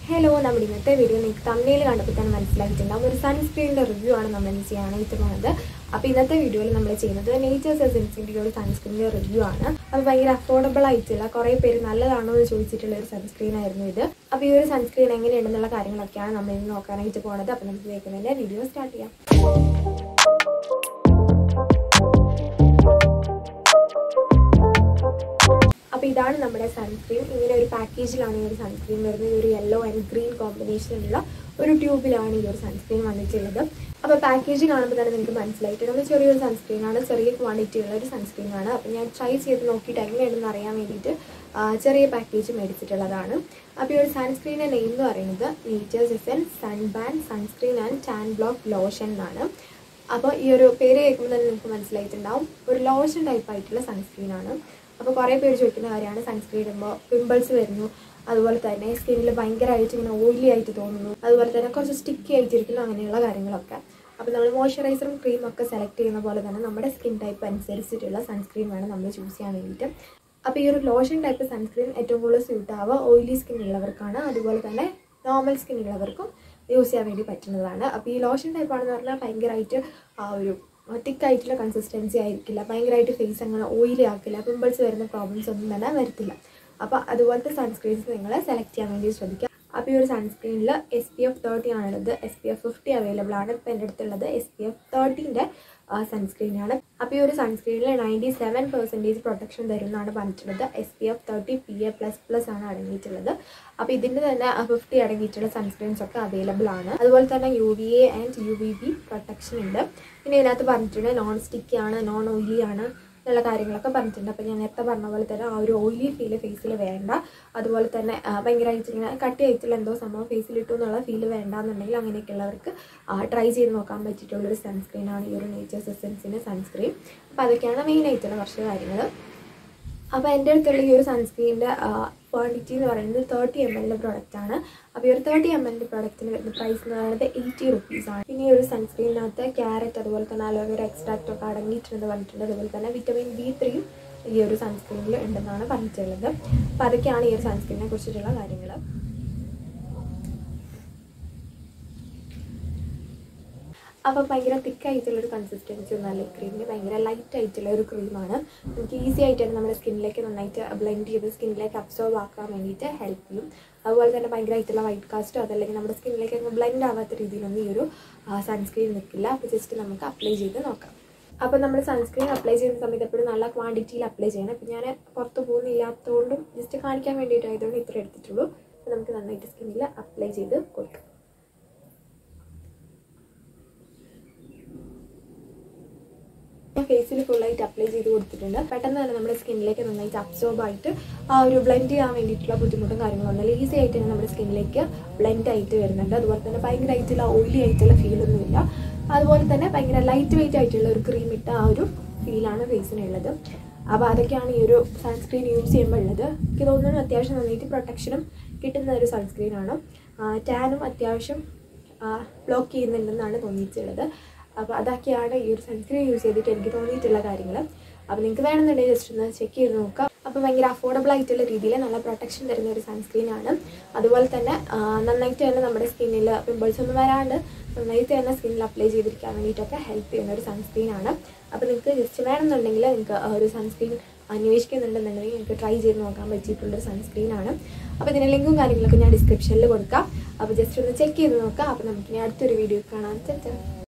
hello നമ്മുടെ ഇന്നത്തെ video നിങ്ങൾക്ക് തമ്മിൽ കണ്ടപ്പോൾ തന്നെ മനസ്സിലാക്കിയിട്ടുണ്ടാവും ഒരു സൺസ്ക്രീനിൻ്റെ റിവ്യൂ ആണ് നമ്മൾ ഇന്ന് ചെയ്യാനായിട്ട് പോകുന്നത് അപ്പോൾ ഇന്നത്തെ വീഡിയോയിൽ നമ്മൾ ചെയ്യുന്നത് നേച്ചേഴ്സ് എസൻസിൻ്റെ ഒരു സൺസ്ക്രീനിൻ്റെ റിവ്യൂ ആണ് അപ്പോൾ ഭയങ്കര അഫോർഡബിൾ ആയിട്ടുള്ള കുറേ പേര് നല്ലതാണോ എന്ന് ചോദിച്ചിട്ടുള്ള ഒരു സൺസ്ക്രീൻ ആയിരുന്നു ഇത് അപ്പോൾ ഈ ഒരു സൺസ്ക്രീൻ എങ്ങനെയുണ്ടെന്നുള്ള കാര്യങ്ങളൊക്കെയാണ് നമ്മൾ ഇന്ന് നോക്കാനായിട്ട് പോകുന്നത് അപ്പോൾ നമുക്ക് വേഗം തന്നെ വീഡിയോ സ്റ്റാർട്ട് ചെയ്യാം അപ്പോൾ ഇതാണ് നമ്മുടെ സൺസ്ക്രീൻ ഇങ്ങനെ ഒരു പാക്കേജിലാണ് ഈ ഒരു സൺസ്ക്രീൻ വരുന്നത് ഈ ഒരു യെല്ലോ ആൻഡ് ഗ്രീൻ കോമ്പിനേഷനിലുള്ള ഒരു ട്യൂബിലാണ് ഈ ഒരു സൺസ്ക്രീൻ വന്നിട്ടുള്ളത് അപ്പോൾ പാക്കേജ് കാണുമ്പോൾ തന്നെ നിങ്ങൾക്ക് മനസ്സിലായിട്ട് നമ്മൾ ചെറിയൊരു സൺസ്ക്രീൻ ആണ് ചെറിയ ക്വാണ്ടിറ്റി ഉള്ള ഒരു സൺസ്ക്രീൻ ആണ് അപ്പോൾ ഞാൻ ട്രൈ ചെയ്ത് നോക്കിയിട്ട് എങ്ങനെയുണ്ടെന്ന് അറിയാൻ വേണ്ടിയിട്ട് ആ, ചെറിയ പാക്കേജ് മേടിച്ചിട്ടുള്ളതാണ് അപ്പോൾ ഈ ഒരു സൺസ്ക്രീനിൻ്റെ നെയിം എന്ന് പറയുന്നത് nature's essence sunban sunscreen and tan block lotion എന്നാണ് അപ്പോൾ ഈ ഒരു പേര് കേൾക്കുമ്പോൾ തന്നെ നിങ്ങൾക്ക് മനസ്സിലായിട്ടുണ്ടാവും ഒരു ലോഷൻ ടൈപ്പ് ആയിട്ടുള്ള സൺസ്ക്രീൻ ആണ് അപ്പോൾ കുറേ പേര് ചോദിക്കുന്ന കാര്യമാണ് സൺസ്ക്രീൻ ഇടുമ്പോൾ പിമ്പിൾസ് വരുന്നു അതുപോലെ തന്നെ സ്കിന്നിൽ ഭയങ്കരമായിട്ട് ഇങ്ങനെ ഓയിലി ആയിട്ട് തോന്നുന്നു അതുപോലെ തന്നെ കുറച്ച് സ്റ്റിക്കി ആയിട്ടിരിക്കുന്നു അങ്ങനെയുള്ള കാര്യങ്ങളൊക്കെ അപ്പോൾ നമ്മൾ മോയ്സ്ചറൈസറും ക്രീമും ഒക്കെ സെലക്ട് ചെയ്യുന്ന പോലെ തന്നെ നമ്മുടെ സ്കിൻ ടൈപ്പ് അനുസരിച്ചിട്ടുള്ള സൺസ്ക്രീൻ വേണം നമ്മൾ ചൂസ് ചെയ്യാൻ വേണ്ടിയിട്ട് അപ്പോൾ ഈ ഒരു ലോഷൻ ടൈപ്പ് സൺസ്ക്രീൻ ഏറ്റവും കൂടുതൽ സ്യൂട്ട് ആവുക ഓയിലി സ്കിൻ ഉള്ളവർക്കാണ് അതുപോലെ തന്നെ നോർമൽ സ്കിൻ ഉള്ളവർക്കും യൂസ് ചെയ്യാൻ വേണ്ടി പറ്റുന്നതാണ് അപ്പോൾ ഈ ലോഷൻ ടൈപ്പ് ആണെന്ന് പറഞ്ഞാൽ ഭയങ്കരമായിട്ട് ആ ഒരു തിക്കായിട്ടുള്ള കൺസിസ്റ്റൻസി ആയിരിക്കില്ല ഭയങ്കരമായിട്ട് ഫേസ് അങ്ങനെ ഓയിലി ആക്കില്ല പിമ്പിൾസ് വരുന്ന പ്രോബ്ലംസ് ഒന്നും തന്നെ വരത്തില്ല അപ്പോൾ അതുപോലത്തെ സൺസ്ക്രീൻസ് നിങ്ങൾ സെലക്ട് ചെയ്യാൻ വേണ്ടി ശ്രദ്ധിക്കുക അപ്പോൾ ഈ ഒരു സൺസ്ക്രീനിൽ എസ് പി എഫ് തേർട്ടി ആണുള്ളത് S P F fifty available ആണ് ഇപ്പം എൻ്റെ അടുത്തുള്ളത് എസ് പി എഫ് തേർട്ടീൻ്റെ സൺസ്ക്രീനാണ് അപ്പോൾ ഈ ഒരു സൺസ്ക്രീനിൽ നയൻറ്റി സെവൻ പെർസെൻറ്റേജ് പ്രൊട്ടക്ഷൻ തരുമെന്നാണ് പറഞ്ഞിട്ടുള്ളത് S P F thirty P A plus plus ആണ് അടങ്ങിയിട്ടുള്ളത് അപ്പോൾ ഇതിൻ്റെ തന്നെ ഫിഫ്റ്റി അടങ്ങിയിട്ടുള്ള സൺസ്ക്രീൻസ് ഒക്കെ അവൈലബിൾ ആണ് അതുപോലെ തന്നെ U V A and U V B protection ഉണ്ട് പിന്നെ ഇതിനകത്ത് പറഞ്ഞിട്ടുണ്ട് നോൺ സ്റ്റിക്കി ആണ് നോൺ ഓയിലി ആണ് എന്നുള്ള കാര്യങ്ങളൊക്കെ പറഞ്ഞിട്ടുണ്ട് അപ്പോൾ ഞാൻ നേരത്തെ പറഞ്ഞ പോലെ തന്നെ ആ ഒരു ഓയിലി ഫീല് ഫേസിൽ വേണ്ട അതുപോലെ തന്നെ ആ, ഭയങ്കരമായിട്ട് ഇങ്ങനെ കട്ടിയായിട്ടുള്ള എന്തോ സംഭവം ഫേസിൽ ഇട്ടു എന്നുള്ള ഫീല് വേണ്ട എന്നുണ്ടെങ്കിൽ അങ്ങനെയൊക്കെയുള്ളവർക്ക് ട്രൈ ചെയ്ത് നോക്കാൻ പറ്റിയിട്ടുള്ളൊരു സൺസ്ക്രീനാണ് ഈ ഒരു നേച്ചേഴ്സ് എസൻസിൻ്റെ സൺസ്ക്രീൻ അപ്പോൾ അതൊക്കെയാണ് മെയിനായിട്ടുള്ള കുറച്ച് കാര്യങ്ങൾ അപ്പോൾ എൻ്റെ അടുത്തുള്ള ഈ ഒരു സൺസ്ക്രീനിൻ്റെ ക്വാണ്ടിറ്റി എന്ന് പറയുന്നത് തേർട്ടി എം എല്ലിൻ്റെ പ്രോഡക്റ്റ് ആണ് അപ്പോൾ ഈ ഒരു തേർട്ടി എം എല്ലിൻ്റെ പ്രോഡക്റ്റിന് വരുന്ന പ്രൈസ് എന്ന് പറയുന്നത് എയ്റ്റി റുപ്പീസ് ആണ് പിന്നെ ഈ ഒരു സൺസ്ക്രീനിനകത്ത് ക്യാരറ്റ് അതുപോലെ തന്നെ അലോവേര എക്സ്ട്രാക്റ്റ് ഒക്കെ അടങ്ങിയിട്ടുണ്ടെന്ന് പറഞ്ഞിട്ടുണ്ട് അതുപോലെ തന്നെ വിറ്റമിൻ ബി ത്രീയും ഈ ഒരു സൺസ്ക്രീനിൽ ഉണ്ടെന്നാണ് പറഞ്ഞിട്ടുള്ളത് അപ്പോൾ അതൊക്കെയാണ് ഈ ഒരു സൺസ്ക്രീനിനെ കുറിച്ചിട്ടുള്ള കാര്യങ്ങൾ അപ്പോൾ ഭയങ്കര തിക്കായിട്ടുള്ളൊരു കൺസിസ്റ്റൻസി ഒന്നല്ല ഈ ക്രീമിന് ഭയങ്കര ലൈറ്റ് ആയിട്ടുള്ള ഒരു ക്രീമാണ് നമുക്ക് ഈസി ആയിട്ട് തന്നെ നമ്മുടെ സ്കിന്നിലേക്ക് നന്നായിട്ട് ബ്ലെൻഡ് ചെയ്ത് സ്കിന്നിലേക്ക് അബ്സോർബ് ആക്കാൻ വേണ്ടിയിട്ട് ഹെൽപ്പ് ചെയ്യും അതുപോലെ തന്നെ ഭയങ്കരമായിട്ടുള്ള വൈറ്റ് കാസ്റ്റോ അതല്ലെങ്കിൽ നമ്മുടെ സ്കിന്നിലേക്ക് അങ്ങ് ബ്ലെൻഡ് ആവാത്ത രീതിയിലൊന്നും ഈ ഒരു സൺസ്ക്രീൻ നിൽക്കില്ല അപ്പോൾ ജസ്റ്റ് നമുക്ക് അപ്ലൈ ചെയ്ത് നോക്കാം അപ്പോൾ നമ്മൾ സൺസ്ക്രീൻ അപ്ലൈ ചെയ്യുന്ന സമയത്ത് എപ്പോഴും നല്ല ക്വാണ്ടിറ്റിയിൽ അപ്ലൈ ചെയ്യണം ഇപ്പം ഞാൻ പുറത്ത് പോകുന്നില്ലാത്തതുകൊണ്ടും ജസ്റ്റ് കാണിക്കാൻ വേണ്ടിയിട്ടായതുകൊണ്ട് ഇത്ര എടുത്തിട്ടുള്ളൂ അപ്പോൾ നമുക്ക് നന്നായിട്ട് സ്കിന്നിൽ അപ്ലൈ ചെയ്ത് കൊടുക്കാം ഞാൻ ഫേസിൽ ഫുള്ളായിട്ട് അപ്ലൈ ചെയ്ത് കൊടുത്തിട്ടുണ്ട് പെട്ടെന്ന് തന്നെ നമ്മുടെ സ്കിന്നിലേക്ക് നന്നായിട്ട് അബ്സോർബ് ആയിട്ട് ആ ഒരു ബ്ലെൻഡ് ചെയ്യാൻ വേണ്ടിയിട്ടുള്ള ബുദ്ധിമുട്ടും കാര്യങ്ങളൊന്നും ഈസി ആയിട്ട് തന്നെ നമ്മുടെ സ്കിന്നിലേക്ക് ബ്ലെൻഡ് ആയിട്ട് വരുന്നുണ്ട് അതുപോലെ തന്നെ ഭയങ്കരമായിട്ടുള്ള ഓയിലി ആയിട്ടുള്ള ഫീലൊന്നുമില്ല അതുപോലെ തന്നെ ഭയങ്കര ലൈറ്റ് വെയിറ്റ് ആയിട്ടുള്ള ഒരു ക്രീം ഇട്ട ആ ഒരു ഫീലാണ് ഫേസിനുള്ളത് അപ്പോൾ അതൊക്കെയാണ് ഈ ഒരു സൺസ്ക്രീൻ യൂസ് ചെയ്യുമ്പോൾ ഉള്ളത് എനിക്ക് തോന്നുന്നു അത്യാവശ്യം നന്നായിട്ട് പ്രൊട്ടക്ഷനും കിട്ടുന്ന ഒരു സൺസ്ക്രീനാണ് ടാനും അത്യാവശ്യം ബ്ലോക്ക് ചെയ്യുന്നുണ്ടെന്നാണ് തോന്നിയിട്ടുള്ളത് അപ്പോൾ അതൊക്കെയാണ് ഈ ഒരു സൺസ്ക്രീൻ യൂസ് ചെയ്തിട്ട് എനിക്ക് തോന്നിയിട്ടുള്ള കാര്യങ്ങൾ അപ്പോൾ നിങ്ങൾക്ക് വേണമെന്നുണ്ടെങ്കിൽ ജസ്റ്റ് ഒന്ന് ചെക്ക് ചെയ്ത് നോക്കാം അപ്പോൾ ഭയങ്കര അഫോർഡബിൾ ആയിട്ടുള്ള രീതിയിൽ നല്ല പ്രൊട്ടക്ഷൻ തരുന്ന ഒരു സൺസ്ക്രീൻ ആണ് അതുപോലെ തന്നെ ആ, നന്നായിട്ട് തന്നെ നമ്മുടെ സ്കിന്നിൽ പിമ്പിൾസ് ഒന്നും വരാണ്ട് നന്നായിട്ട് തന്നെ സ്കിന്നിൽ അപ്ലൈ ചെയ്തിരിക്കാൻ വേണ്ടിയിട്ടൊക്കെ ഹെൽപ്പ് ചെയ്യുന്ന ഒരു സൺസ്ക്രീൻ ആണ് അപ്പോൾ നിങ്ങൾക്ക് ജസ്റ്റ് വേണമെന്നുണ്ടെങ്കിൽ നിങ്ങൾക്ക് ആ ഒരു സൺസ്ക്രീൻ അന്വേഷിക്കുന്നുണ്ടെന്നുണ്ടെങ്കിൽ നിങ്ങൾക്ക് ട്രൈ ചെയ്ത് നോക്കാൻ പറ്റിയിട്ടുള്ളൊരു സൺസ്ക്രീൻ ആണ് അപ്പോൾ ഇതിൻ്റെ ലിങ്കും കാര്യങ്ങളൊക്കെ ഞാൻ ഡിസ്ക്രിപ്ഷനിൽ കൊടുക്കാം അപ്പോൾ ജസ്റ്റ് ഒന്ന് ചെക്ക് ചെയ്ത് നോക്കാം അപ്പോൾ നമുക്കിനി അടുത്തൊരു വീഡിയോ കാണാൻ ചേട്ടാ